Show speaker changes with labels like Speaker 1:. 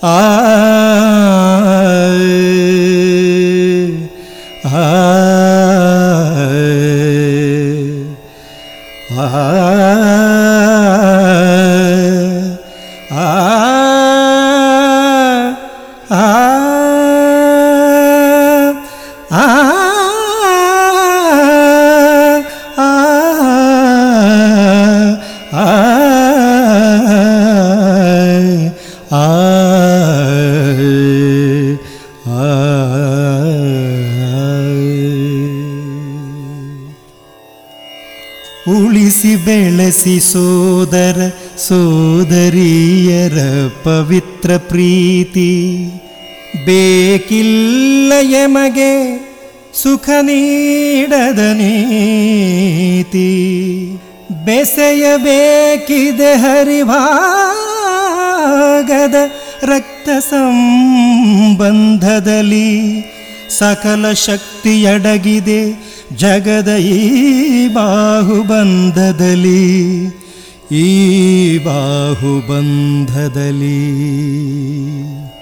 Speaker 1: ಆ ಆ ಉಳಿಸಿ ಬೆಳೆಸಿ ಸೋದರ ಸೋದರಿಯರ ಪವಿತ್ರ ಪ್ರೀತಿ ಬೇಕಿಲ್ಲ ಎಮಗೆ ಸುಖ ನೀಡದ ನೀತಿ ಬೆಸೆಯಬೇಕಿದೆ ಹರಿಭಾಗದ ರಕ್ತ ಸಂಬಂಧದಲ್ಲಿ ಸಕಲ ಶಕ್ತಿಯಡಗಿದೆ ಜಗದ ಈ ಬಾಹುಬಂಧದಲ್ಲಿ ಈ ಬಾಹುಬಂಧದಲ್ಲಿ